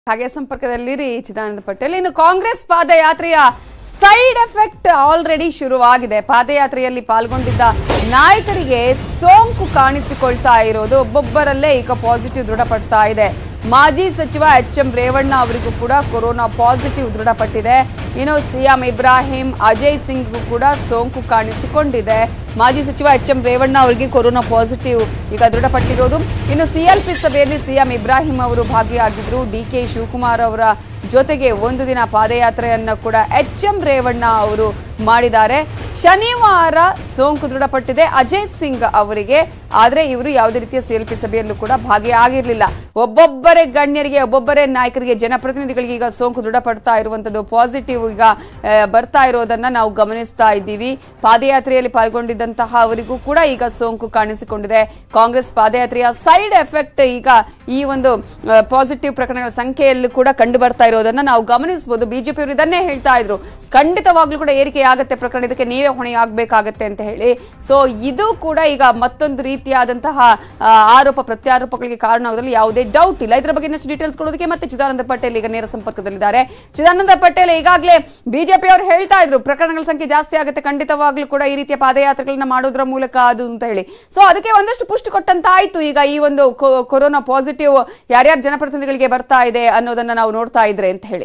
ಹಾಗೆ ಸಂಪರ್ಕದಲ್ಲಿರಿ ಚಿದಾನಂದ ಪಟೇಲ್ ಇನ್ನು ಕಾಂಗ್ರೆಸ್ ಪಾದಯಾತ್ರೆಯ ಸೈಡ್ ಎಫೆಕ್ಟ್ ಆಲ್ರೆಡಿ ಶುರುವಾಗಿದೆ ಪಾದಯಾತ್ರೆಯಲ್ಲಿ ಪಾಲ್ಗೊಂಡಿದ್ದ ನಾಯಕರಿಗೆ ಸೋಂಕು ಕಾಣಿಸಿಕೊಳ್ತಾ ಇರೋದು ಒಬ್ಬೊಬ್ಬರಲ್ಲೇ ಈಗ ಪಾಸಿಟಿವ್ ದೃಢಪಡ್ತಾ ಇದೆ ಮಾಜಿ ಸಚಿವ ಎಚ್ ಎಂ ರೇವಣ್ಣ ಅವರಿಗೂ ಕೂಡ ಕೊರೋನಾ ಪಾಸಿಟಿವ್ ದೃಢಪಟ್ಟಿದೆ ಇನ್ನು ಸಿಎಂ ಇಬ್ರಾಹಿಂ ಅಜಯ್ ಸಿಂಗ್ಗೂ ಕೂಡ ಸೋಂಕು ಕಾಣಿಸಿಕೊಂಡಿದೆ ಮಾಜಿ ಸಚಿವ ಎಚ್ ಎಂ ರೇವಣ್ಣ ಅವರಿಗೆ ಕೊರೋನಾ ಪಾಸಿಟಿವ್ ಈಗ ದೃಢಪಟ್ಟಿರೋದು ಇನ್ನು ಸಿಎಲ್ಪಿ ಸಭೆಯಲ್ಲಿ ಸಿಎಂ ಇಬ್ರಾಹಿಂ ಅವರು ಭಾಗಿಯಾಗಿದ್ರು ಡಿ ಕೆ ಶಿವಕುಮಾರ್ ಅವರ ಜೊತೆಗೆ ಒಂದು ದಿನ ಪಾದಯಾತ್ರೆಯನ್ನ ಕೂಡ ಎಚ್ ಎಂ ರೇವಣ್ಣ ಅವರು ಮಾಡಿದ್ದಾರೆ ಶನಿವಾರ ಸೋಂಕು ದೃಢಪಟ್ಟಿದೆ ಅಜಯ್ ಸಿಂಗ್ ಅವರಿಗೆ ಆದರೆ ಇವರು ಯಾವುದೇ ರೀತಿಯ ಸಿಎಲ್ಪಿ ಸಭೆಯಲ್ಲೂ ಕೂಡ ಭಾಗಿಯಾಗಿರಲಿಲ್ಲ ಒಬ್ಬೊಬ್ಬರೇ ಗಣ್ಯರಿಗೆ ಒಬ್ಬೊಬ್ಬರೇ ನಾಯಕರಿಗೆ ಜನಪ್ರತಿನಿಧಿಗಳಿಗೆ ಈಗ ಸೋಂಕು ದೃಢಪಡ್ತಾ ಇರುವಂತದ್ದು ಪಾಸಿಟಿವ್ ಈಗ ಆ, ಬರ್ತಾ ಇರೋದನ್ನ ನಾವು ಗಮನಿಸ್ತಾ ಇದ್ದೀವಿ ಪಾದಯಾತ್ರೆಯಲ್ಲಿ ಪಾಲ್ಗೊಂಡಿದ್ದಂತಹ ಅವರಿಗೂ ಕೂಡ ಈಗ ಸೋಂಕು ಕಾಣಿಸಿಕೊಂಡಿದೆ ಕಾಂಗ್ರೆಸ್ ಪಾದಯಾತ್ರೆಯ ಸೈಡ್ ಎಫೆಕ್ಟ್ ಈಗ ಈ ಒಂದು ಪಾಸಿಟಿವ್ ಪ್ರಕರಣಗಳ ಸಂಖ್ಯೆಯಲ್ಲೂ ಕೂಡ ಕಂಡು ಬರ್ತಾ ಇರೋದನ್ನ ನಾವು ಗಮನಿಸಬಹುದು ಬಿಜೆಪಿ ಅವರು ಇದನ್ನೇ ಹೇಳ್ತಾ ಇದ್ರು ಖಂಡಿತವಾಗ್ಲೂ ಕೂಡ ಏರಿಕೆ ಆಗತ್ತೆ ಪ್ರಕರಣ ಇದಕ್ಕೆ ನೀವೇ ಹೊಣೆಯಾಗಬೇಕಾಗತ್ತೆ ಅಂತ ಹೇಳಿ ಸೊ ಇದು ಕೂಡ ಈಗ ಮತ್ತೊಂದು ರೀತಿಯಾದಂತಹ ಆ, ಆರೋಪ ಪ್ರತ್ಯಾರೋಪಗಳಿಗೆ ಕಾರಣ ಆಗೋದ್ರಲ್ಲಿ ಯಾವುದೇ ಡೌಟ್ ಇಲ್ಲ ಇದರ ಬಗ್ಗೆ ಇನ್ನಷ್ಟು ಡೀಟೇಲ್ಸ್ ಕೊಡೋದಕ್ಕೆ ಮತ್ತೆ ಚಿದಾನಂದ ಪಟೇಲ್ ಈಗ ನೇರ ಸಂಪರ್ಕದಲ್ಲಿದ್ದಾರೆ ಚಿದಾನಂದ ಪಟೇಲ್ ಈಗಾಗಲೇ ಬಿಜೆಪಿ ಅವರು ಹೇಳ್ತಾ ಇದ್ರು ಪ್ರಕರಣಗಳ ಸಂಖ್ಯೆ ಜಾಸ್ತಿ ಆಗುತ್ತೆ ಖಂಡಿತವಾಗ್ಲೂ ಕೂಡ ಈ ರೀತಿಯ ಪಾದಯಾತ್ರೆಗಳನ್ನ ಮಾಡೋದ್ರ ಮೂಲಕ ಅದು ಅಂತ ಹೇಳಿ ಸೊ ಅದಕ್ಕೆ ಒಂದಷ್ಟು ಪುಷ್ಟಿ ಕೊಟ್ಟಂತಾಯ್ತು ಈಗ ಈ ಒಂದು ಕೊ- ಕೊರೋನಾ ಪಾಸಿಟಿವ್ ಯಾರ್ಯಾರು ಜನಪ್ರತಿನಿಧಿಗಳಿಗೆ ಬರ್ತಾ ಇದೆ ಅನ್ನೋದನ್ನ ನಾವು ನೋಡ್ತಾ ಇದ್ರೆ ಅಂತ ಹೇಳಿ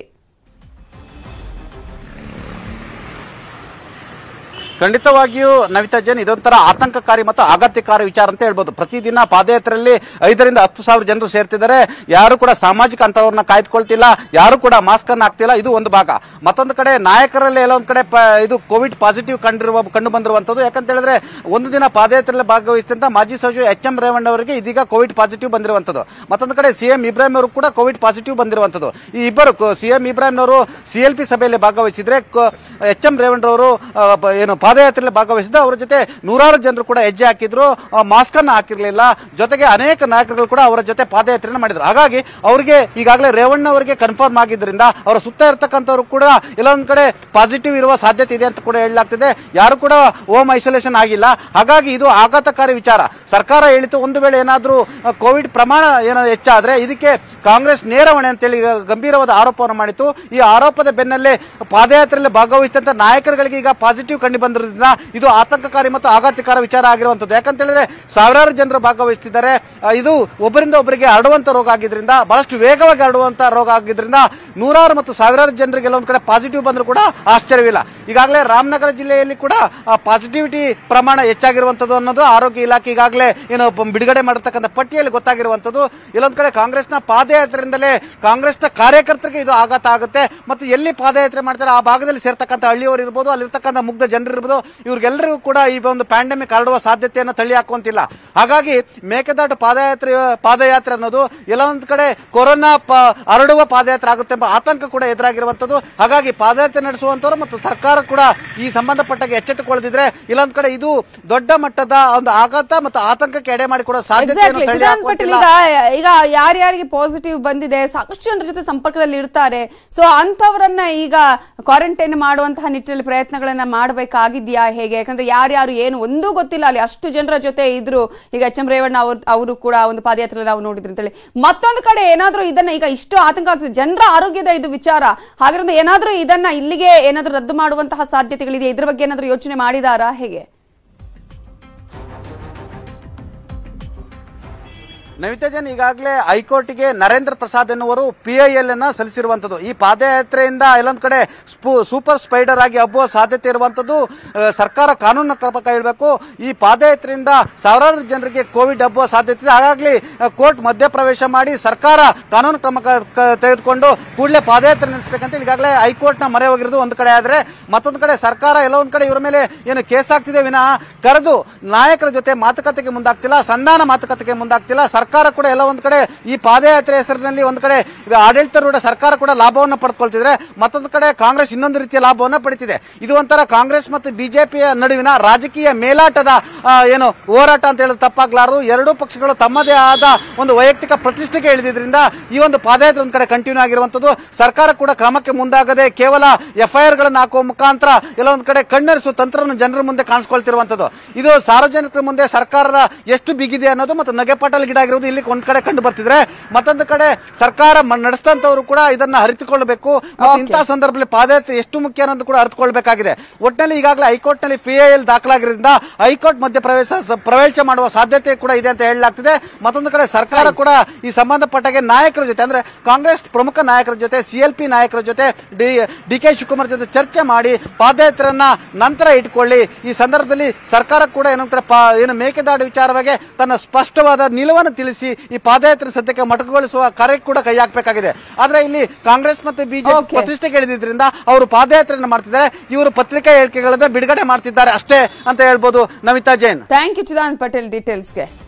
ಖಂಡಿತವಾಗಿಯೂ ನವಿತಾ ಜೈನ್ ಇದೊಂಥರ ಆತಂಕಕಾರಿ ಮತ್ತು ಆಘಾತಕಾರಿ ವಿಚಾರ ಅಂತ ಹೇಳ್ಬೋದು ಪ್ರತಿದಿನ ಪಾದಯಾತ್ರೆಯಲ್ಲಿ ಐದರಿಂದ ಹತ್ತು ಸಾವಿರ ಜನರು ಸೇರ್ತಿದ್ದಾರೆ ಯಾರು ಕೂಡ ಸಾಮಾಜಿಕ ಅಂತರವನ್ನ ಕಾಯ್ದುಕೊಳ್ತಿಲ್ಲ ಯಾರು ಕೂಡ ಮಾಸ್ಕ್ ಅನ್ನು ಹಾಕ್ತಿಲ್ಲ ಇದು ಒಂದು ಭಾಗ ಮತ್ತೊಂದು ಕಡೆ ನಾಯಕರಲ್ಲಿ ಎಲ್ಲ ಒಂದು ಕಡೆ ಪ- ಇದು ಕೋವಿಡ್ ಪಾಸಿಟಿವ್ ಕಂಡಿರುವ ಕಂಡು ಬಂದಿರುವಂತದ್ದು ಯಾಕಂತ ಹೇಳಿದ್ರೆ ಒಂದು ದಿನ ಪಾದಯಾತ್ರೆಯಲ್ಲಿ ಭಾಗವಹಿಸಿದಂತ ಮಾಜಿ ಸಚಿವ ಎಚ್ ಎಂ ರೇವಣ್ಣ ಅವರಿಗೆ ಇದೀಗ ಕೋವಿಡ್ ಪಾಸಿಟಿವ್ ಬಂದಿರುವಂತದ್ದು ಮತ್ತೊಂದು ಕಡೆ ಸಿಎಂ ಇಬ್ರಾಹಿಂ ಅವರು ಕೂಡ ಕೋವಿಡ್ ಪಾಸಿಟಿವ್ ಬಂದಿರುವಂತದ್ದು ಈ ಇಬ್ಬರು ಸಿಎಂ ಇಬ್ರಾಹಿಂ ಅವರು ಸಿಎಲ್ಪಿ ಸಭೆಯಲ್ಲಿ ಭಾಗವಹಿಸಿದ್ರೆ ಎಚ್ ಎಂ ರೇವಣ್ಣ ಅವರು ಏನು ಪಾದಯಾತ್ರೆಯಲ್ಲಿ ಭಾಗವಹಿಸಿದ್ದು ಅವರ ಜೊತೆ ನೂರಾರು ಜನರು ಕೂಡ ಹೆಜ್ಜೆ ಹಾಕಿದ್ರು ಮಾಸ್ಕ್ ಅನ್ನು ಹಾಕಿರ್ಲಿಲ್ಲ ಜೊತೆಗೆ ಅನೇಕ ನಾಯಕರುಗಳು ಕೂಡ ಅವರ ಜೊತೆ ಪಾದಯಾತ್ರೆಯನ್ನು ಮಾಡಿದ್ರು ಹಾಗಾಗಿ ಅವರಿಗೆ ಈಗಾಗಲೇ ರೇವಣ್ಣ ಅವರಿಗೆ ಕನ್ಫರ್ಮ್ ಆಗಿದ್ರಿಂದ ಅವರ ಸುತ್ತ ಇರತಕ್ಕಂಥವ್ರು ಕೂಡ ಎಲ್ಲೊಂದ್ ಕಡೆ ಪಾಸಿಟಿವ್ ಇರುವ ಸಾಧ್ಯತೆ ಇದೆ ಅಂತ ಕೂಡ ಹೇಳಲಾಗ್ತಿದೆ ಯಾರು ಕೂಡ ಹೋಮ್ ಐಸೋಲೇಷನ್ ಆಗಿಲ್ಲ ಹಾಗಾಗಿ ಇದು ಆಘಾತಕಾರಿ ವಿಚಾರ ಸರ್ಕಾರ ಹೇಳಿತು ಒಂದು ವೇಳೆ ಏನಾದರೂ ಕೋವಿಡ್ ಪ್ರಮಾಣ ಏನಾದ್ರು ಹೆಚ್ಚಾದ್ರೆ ಇದಕ್ಕೆ ಕಾಂಗ್ರೆಸ್ ನೇರ ಹೊಣೆ ಅಂತೇಳಿ ಈಗ ಗಂಭೀರವಾದ ಆರೋಪವನ್ನು ಮಾಡಿತ್ತು ಈ ಆರೋಪದ ಬೆನ್ನಲ್ಲೇ ಪಾದಯಾತ್ರೆಯಲ್ಲಿ ಭಾಗವಹಿಸಿದಂತ ನಾಯಕರುಗಳಿಗೆ ಈಗ ಪಾಸಿಟಿವ್ ಕಂಡು ಬಂದಿರೋದ್ರಿಂದ ಇದು ಆತಂಕಕಾರಿ ಮತ್ತು ಆಘಾತಕಾರಿ ವಿಚಾರ ಆಗಿರುವಂತದ್ದು ಯಾಕಂತ ಹೇಳಿದ್ರೆ ಸಾವಿರಾರು ಜನರು ಭಾಗವಹಿಸುತ್ತಿದ್ದಾರೆ ಆ, ಇದು ಒಬ್ಬರಿಂದ ಒಬ್ಬರಿಗೆ ಹರಡುವಂತ ರೋಗ ಆಗಿದ್ರಿಂದ ಬಹಳಷ್ಟು ವೇಗವಾಗಿ ಹರಡುವಂತ ರೋಗ ಆಗಿದ್ರಿಂದ ನೂರಾರು ಮತ್ತು ಸಾವಿರಾರು ಜನರಿಗೆ ಒಂದು ಕಡೆ ಪಾಸಿಟಿವ್ ಬಂದರೂ ಕೂಡ ಆಶ್ಚರ್ಯವಿಲ್ಲ ಈಗಾಗಲೇ ರಾಮನಗರ ಜಿಲ್ಲೆಯಲ್ಲಿ ಕೂಡ ಪಾಸಿಟಿವಿಟಿ ಪ್ರಮಾಣ ಹೆಚ್ಚಾಗಿರುವಂತದ್ದು ಅನ್ನೋದು ಆರೋಗ್ಯ ಇಲಾಖೆ ಈಗಾಗಲೇ ಏನು ಪ- ಬಿಡುಗಡೆ ಮಾಡಿರ್ತಕ್ಕಂಥ ಪಟ್ಟಿಯಲ್ಲಿ ಗೊತ್ತಾಗಿರುವಂತದ್ದು ಇಲ್ಲೊಂದ್ ಕಡೆ ಕಾಂಗ್ರೆಸ್ನ ಪಾದಯಾತ್ರೆಯಿಂದಲೇ ಕಾಂಗ್ರೆಸ್ನ ಕಾರ್ಯಕರ್ತರಿಗೆ ಇದು ಆಘಾತ ಆಗುತ್ತೆ ಮತ್ತು ಎಲ್ಲಿ ಪಾದಯಾತ್ರೆ ಮಾಡ್ತಾರೆ ಆ ಭಾಗದಲ್ಲಿ ಸೇರ್ತಕ್ಕಂಥ ಹಳ್ಳಿಯವರು ಇರ್ಬೋದು ಅಲ್ಲಿರ್ತಕ್ಕಂಥ ಮುಗ್ಧ ಜನರು ಇರ್ಬೋದು ಇವ್ರಿಗೆಲ್ಲರಿಗೂ ಕೂಡ ಈ ಒಂದು ಪ್ಯಾಂಡಮಿಕ್ ಹರಡುವ ಸಾಧ್ಯತೆಯನ್ನು ತಳ್ಳಿ ಹಾಕುವಂತಿಲ್ಲ ಹಾಗಾಗಿ ಮೇಕೆದಾಟು ಪಾದಯಾತ್ರೆ ಪಾದಯಾತ್ರೆ ಅನ್ನೋದು ಎಲ್ಲ ಒಂದ್ ಕಡೆ ಕೊರೋನಾ ಪ- ಹರಡುವ ಪಾದಯಾತ್ರೆ ಆಗುತ್ತೆ ಎಂಬ ಆತಂಕ ಕೂಡ ಎದುರಾಗಿರುವಂತದ್ದು ಹಾಗಾಗಿ ಪಾದಯಾತ್ರೆ ನಡೆಸುವಂತವರು ಮತ್ತು ಸರ್ಕಾರ ಕೂಡ ಈ ಸಂಬಂಧಪಟ್ಟಾಗ ಎಚ್ಚೆತ್ತುಕೊಳ್ಳದಿದ್ರೆ ಇಲ್ಲೊಂದ್ ಕಡೆ ಇದು ದೊಡ್ಡ ಮಟ್ಟದ ಒಂದು ಆಘಾತ ಮತ್ತು ಆತಂಕಕ್ಕೆ ಎಡೆ ಮಾಡಿಕೊಡೋ ಸಾಧ್ಯತೆಯನ್ನು ಎಕ್ಸಾಕ್ಟ್ಲಿ ತಳ್ಳಿ ಚಿದಾನಂದ ಪಟೇಲ್ ಹಾಕುವಂತಿಲ್ಲ ಈಗ ಈಗ ಯಾರ್ಯಾರಿಗೆ ಪಾಸಿಟಿವ್ ಬಂದಿದೆ ಸಾಕಷ್ಟು ಜನರ ಜೊತೆ ಸಂಪರ್ಕದಲ್ಲಿ ಇರ್ತಾರೆ ಸೊ ಅಂತವರನ್ನ ಈಗ ಕ್ವಾರಂಟೈನ್ ಮಾಡುವಂತಹ ನಿಟ್ಟಿನಲ್ಲಿ ಪ್ರಯತ್ನಗಳನ್ನ ಮಾಡಬೇಕಾಗಿದ್ಯಾ ಹೇಗೆ ಯಾಕಂದ್ರೆ ಯಾರ್ಯಾರು ಏನು ಒಂದೂ ಗೊತ್ತಿಲ್ಲ ಅಲ್ಲಿ ಅಷ್ಟು ಜನರ ಜೊತೆ ಇದ್ರು ಈಗ ಎಚ್ ಎಂ ರೇವಣ್ಣ ಅವ್ರು ಅವರು ಕೂಡ ಒಂದು ಪಾದಯಾತ್ರೆ ನಾವು ನೋಡಿದ್ರಿ ಅಂತೇಳಿ ಮತ್ತೊಂದು ಕಡೆ ಏನಾದ್ರೂ ಇದನ್ನ ಈಗ ಇಷ್ಟು ಆತಂಕ ಆಗ್ತದೆ ಜನರ ಆರೋಗ್ಯದ ಇದು ವಿಚಾರ ಹಾಗಿರೋದು ಏನಾದ್ರೂ ಇದನ್ನ ಇಲ್ಲಿಗೆ ಏನಾದ್ರೂ ರದ್ದು ಮಾಡುವಂತಹ ಸಾಧ್ಯತೆಗಳಿದೆ ಇದ್ರ ಬಗ್ಗೆ ಏನಾದ್ರೂ ಯೋಚನೆ ಮಾಡಿದಾರಾ ಹೇಗೆ ನವಿತಾ ಜನ್ ಈಗಾಗಲೇ ಹೈಕೋರ್ಟ್ಗೆ ನರೇಂದ್ರ ಪ್ರಸಾದ್ ಎನ್ನುವರು ಪಿಐಎಲ್ ಅನ್ನ ಸಲ್ಲಿಸಿರುವಂತದ್ದು ಈ ಪಾದಯಾತ್ರೆಯಿಂದ ಎಲ್ಲೊಂದ್ ಕಡೆ ಸ್ಪೂ- ಸೂಪರ್ ಸ್ಪೈಡರ್ ಆಗಿ ಹಬ್ಬುವ ಸಾಧ್ಯತೆ ಇರುವಂತದ್ದು ಆ, ಸರ್ಕಾರ ಕಾನೂನು ಕ್ರಮ ಕೈಗೊಳ್ಳಬೇಕು ಈ ಪಾದಯಾತ್ರೆಯಿಂದ ಸಾವಿರಾರು ಜನರಿಗೆ ಕೋವಿಡ್ ಹಬ್ಬುವ ಸಾಧ್ಯತೆ ಇದೆ ಹಾಗಾಗಿ ಆ, ಕೋರ್ಟ್ ಮಧ್ಯಪ್ರವೇಶ ಮಾಡಿ ಸರ್ಕಾರ ಕಾನೂನು ಕ್ರಮ ಕ- ಕ- ತೆಗೆದುಕೊಂಡು ಕೂಡಲೇ ಪಾದಯಾತ್ರೆ ನಡೆಸಬೇಕಂತ ಈಗಾಗಲೇ ಹೈಕೋರ್ಟ್ ನ ಮೊರೆ ಹೋಗಿರೋದು ಒಂದು ಕಡೆ ಆದ್ರೆ ಮತ್ತೊಂದು ಕಡೆ ಸರ್ಕಾರ ಎಲ್ಲ ಒಂದ್ ಕಡೆ ಇವರ ಮೇಲೆ ಏನು ಕೇಸ್ ಆಗ್ತಿದೆ ವಿನಃ ಕರೆದು ನಾಯಕರ ಜೊತೆ ಮಾತುಕತೆಗೆ ಮುಂದಾಗ್ತಿಲ್ಲ ಸಂಧಾನ ಮಾತುಕತೆಗೆ ಮುಂದಾಗ್ತಿಲ್ಲ ಸರ್ಕಾರ ಕೂಡ ಎಲ್ಲ ಒಂದ್ ಕಡೆ ಈ ಪಾದಯಾತ್ರೆ ಹೆಸರಿನಲ್ಲಿ ಒಂದ್ ಕಡೆ ಆಡಳಿತಾರೂಢ ಸರ್ಕಾರ ಕೂಡ ಲಾಭವನ್ನ ಪಡೆದುಕೊಳ್ತಿದ್ರೆ ಮತ್ತೊಂದು ಕಡೆ ಕಾಂಗ್ರೆಸ್ ಇನ್ನೊಂದು ರೀತಿಯ ಲಾಭವನ್ನ ಪಡಿತಿದೆ ಇದು ಒಂಥರ ಕಾಂಗ್ರೆಸ್ ಮತ್ತು ಬಿಜೆಪಿಯ ನಡುವಿನ ರಾಜಕೀಯ ಮೇಲಾಟದ ಆ, ಏನು ಹೋರಾಟ ಅಂತ ಹೇಳೋದು ತಪ್ಪಾಗ್ಲಾರದು ಎರಡೂ ಪಕ್ಷಗಳು ತಮ್ಮದೇ ಆದ ಒಂದು ವೈಯಕ್ತಿಕ ಪ್ರತಿಷ್ಠೆಗೆ ಇಳಿದಿದ್ರಿಂದ ಈ ಒಂದು ಪಾದಯಾತ್ರೆ ಒಂದ್ ಕಡೆ ಕಂಟಿನ್ಯೂ ಆಗಿರುವಂತದ್ದು ಸರ್ಕಾರ ಕೂಡ ಕ್ರಮಕ್ಕೆ ಮುಂದಾಗದೆ ಕೇವಲ ಎಫ್ಐಆರ್ ಗಳನ್ನು ಹಾಕುವ ಮುಖಾಂತರ ಎಲ್ಲ ಒಂದ್ ಕಡೆ ಕಣ್ಣರಿಸುವ ತಂತ್ರವನ್ನು ಜನರ ಮುಂದೆ ಕಾಣಿಸ್ಕೊಳ್ತಿರುವಂತದ್ದು ಇದು ಸಾರ್ವಜನಿಕರ ಮುಂದೆ ಸರ್ಕಾರದ ಎಷ್ಟು ಬಿಗಿದೆ ಅನ್ನೋದು ಮತ್ತು ನಗೆಪಾಟಲ್ ಗಿಡಾಗಿರುವ ಇರುವುದು ಇಲ್ಲಿ ಒಂದ್ ಕಡೆ ಕಂಡು ಬರ್ತಿದ್ರೆ ಮತ್ತೊಂದು ಕಡೆ ಸರ್ಕಾರ ಮ- ನಡೆಸಿದಂತವರು ಕೂಡ ಇದನ್ನ ಅರಿತುಕೊಳ್ಬೇಕು ಮತ್ತು Okay. ಇಂತಹ ಸಂದರ್ಭದಲ್ಲಿ ಪಾದಯಾತ್ರೆ ಎಷ್ಟು ಮುಖ್ಯ ಅನ್ನೋದು ಕೂಡ ಅರಿತುಕೊಳ್ಬೇಕಾಗಿದೆ ಒಟ್ಟಿನಲ್ಲಿ ಈಗಾಗಲೇ ಹೈಕೋರ್ಟ್ ನಲ್ಲಿ ಪಿಐಎಲ್ ದಾಖಲಾಗಿರೋದ್ರಿಂದ ಹೈಕೋರ್ಟ್ ಮಧ್ಯಪ್ರವೇಶ ಸ- ಪ್ರವೇಶ ಮಾಡುವ ಸಾಧ್ಯತೆ ಕೂಡ ಇದೆ ಅಂತ ಹೇಳಲಾಗ್ತಿದೆ ಮತ್ತೊಂದು ಕಡೆ ಸರ್ಕಾರ ಕೂಡ ಈ ಸಂಬಂಧಪಟ್ಟಾಗೆ ನಾಯಕರ ಜೊತೆ ಅಂದ್ರೆ ಕಾಂಗ್ರೆಸ್ ಪ್ರಮುಖ ನಾಯಕರ ಜೊತೆ ಸಿಎಲ್ಪಿ ನಾಯಕರ ಜೊತೆ ಡಿ ಡಿ ಕೆ ಶಿವಕುಮಾರ್ ಜೊತೆ ಚರ್ಚೆ ಮಾಡಿ ಪಾದಯಾತ್ರೆಯನ್ನ ನಂತರ ಇಟ್ಕೊಳ್ಳಿ ಈ ಸಂದರ್ಭದಲ್ಲಿ ಸರ್ಕಾರ ಕೂಡ ಏನೋ ಕಡೆ ಪಾ- ಏನು ಮೇಕೆದಾಟು ವಿಚಾರವಾಗಿ ತನ್ನ ಸ್ಪಷ್ಟವಾದ ನಿಲುವನ್ನು ತಿಳಿಸಿ ಈ ಪಾದಯಾತ್ರೆ ಸದ್ಯಕ್ಕೆ ಮೊಟಕುಗೊಳಿಸುವ ಕಾರ್ಯ ಕೂಡ ಕೈ ಹಾಕಬೇಕಾಗಿದೆ ಆದ್ರೆ ಇಲ್ಲಿ ಕಾಂಗ್ರೆಸ್ ಮತ್ತು ಬಿಜೆಪಿ Okay. ಪ್ರತಿಷ್ಠೆಗೆ ಇಳಿದಿದ್ರಿಂದ ಅವರು ಪಾದಯಾತ್ರೆಯನ್ನು ಮಾಡ್ತಿದ್ದಾರೆ ಇವರು ಪತ್ರಿಕಾ ಹೇಳಿಕೆಗಳನ್ನ ಬಿಡುಗಡೆ ಮಾಡ್ತಿದ್ದಾರೆ ಅಷ್ಟೇ ಅಂತ ಹೇಳ್ಬೋದು ನಮಿತಾ ಜೈನ್ ಥ್ಯಾಂಕ್ ಯು ಚಿದಾನಂದ್ ಪಟೇಲ್ ಡೀಟೇಲ್ಸ್ಗೆ